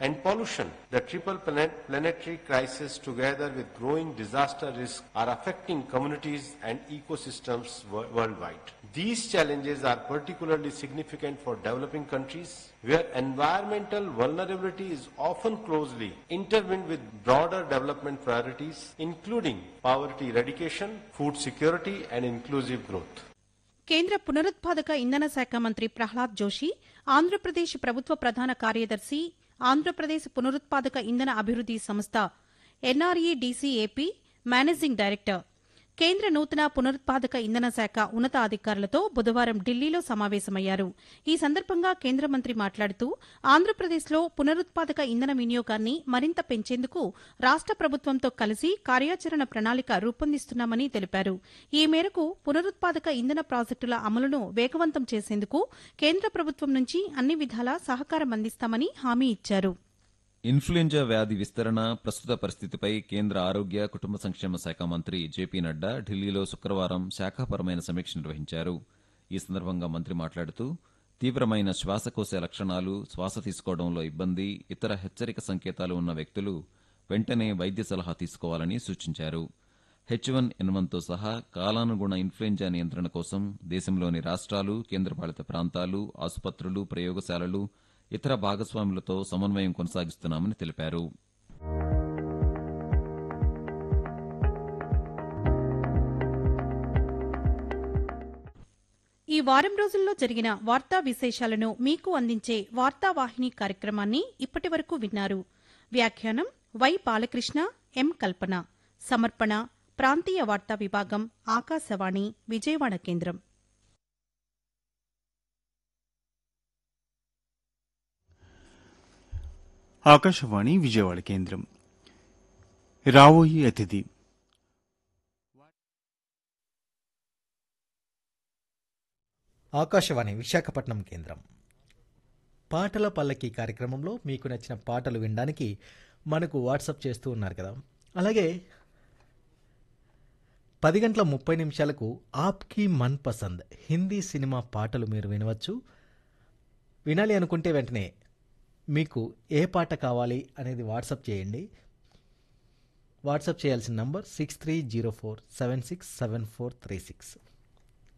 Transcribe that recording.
and pollution. The triple planet- planetary crisis together with growing disaster risk are affecting communities and ecosystems wo- worldwide. These challenges are particularly significant for developing countries where environmental vulnerability is often closely intertwined with broader development priorities including poverty eradication, food security and inclusive growth. కేంద్ర పునరుత్పాదక ఇంధన శాఖ మంత్రి ప్రహ్లాద్ జోషి ఆంధ్రప్రదేశ్ ప్రభుత్వ ప్రధాన కార్యదర్శి ఆంధ్రప్రదేశ్ పునరుత్పాదక ఇంధన అభివృద్ది సంస్థ ఎన్ఆర్ఈడీసీఏపీ మేనేజింగ్ డైరెక్టర్ కేంద్ర నూతన పునరుత్పాదక ఇంధన శాఖ ఉన్నతాధికారులతో బుధవారం ఢిల్లీలో సమావేశమయ్యారు ఈ సందర్భంగా కేంద్ర మంత్రి మాట్లాడుతూ ఆంధ్రప్రదేశ్లో పునరుత్పాదక ఇంధన వినియోగాన్ని మరింత పెంచేందుకు రాష్ట ప్రభుత్వంతో కలిసి కార్యాచరణ ప్రణాళిక రూపొందిస్తున్నామని తెలిపారు ఈ మేరకు పునరుత్పాదక ఇంధన ప్రాజెక్టుల అమలును వేగవంతం చేసేందుకు కేంద్ర ప్రభుత్వం నుంచి అన్ని విధాలా సహకారం అందిస్తామని హామీ ఇచ్చారు ఇన్ఫ్లుయెంజా వ్యాధి విస్తరణ ప్రస్తుత పరిస్థితిపై కేంద్ర ఆరోగ్య కుటుంబ సంక్షేమ శాఖ మంత్రి జేపీ నడ్డా ఢిల్లీలో శుక్రవారం శాఖాపరమైన సమీక్ష నిర్వహించారు ఈ సందర్భంగా మంత్రి మాట్లాడుతూ తీవ్రమైన శ్వాసకోశ లక్షణాలు శ్వాస తీసుకోవడంలో ఇబ్బంది ఇతర హెచ్చరిక సంకేతాలు ఉన్న వ్యక్తులు వెంటనే వైద్య సలహా తీసుకోవాలని సూచించారు హెచ్ వన్ ఎన్ వన్తో సహా కాలానుగుణ ఇన్ఫ్లుయెంజా నియంత్రణ కోసం దేశంలోని రాష్ట్రాలు కేంద్రపాలిత ప్రాంతాలు ఆసుపత్రులు ప్రయోగశాలలు ఇతర భాగస్వాములతో సమన్వయం కొనసాగిస్తున్నామని తెలిపారు ఈ వారం రోజుల్లో జరిగిన వార్తా విశేషాలను మీకు అందించే వార్తావాహిని కార్యక్రమాన్ని ఇప్పటి వరకు విన్నారు వ్యాఖ్యానం వై బాలకృష్ణ ఎం కల్పన సమర్పణ ప్రాంతీయ వార్తా విభాగం ఆకాశవాణి విజయవాడ కేంద్రం ఆకాశవాణి విజయవాడ కేంద్రం రావోయి అతిథి ఆకాశవాణి విశాఖపట్నం కేంద్రం పాటల పల్లకి కార్యక్రమంలో మీకు నచ్చిన పాటలు వినడానికి మనకు వాట్సాప్ చేస్తూ ఉన్నారు కదా అలాగే పది గంటల ముప్పై నిమిషాలకు ఆప్కి మన్ పసంద్ హిందీ సినిమా పాటలు మీరు వినవచ్చు వినాలి అనుకుంటే వెంటనే మీకు ఏ పాట కావాలి అనేది వాట్సాప్ చేయండి వాట్సాప్ చేయాల్సిన number six three zero four seven six seven four three six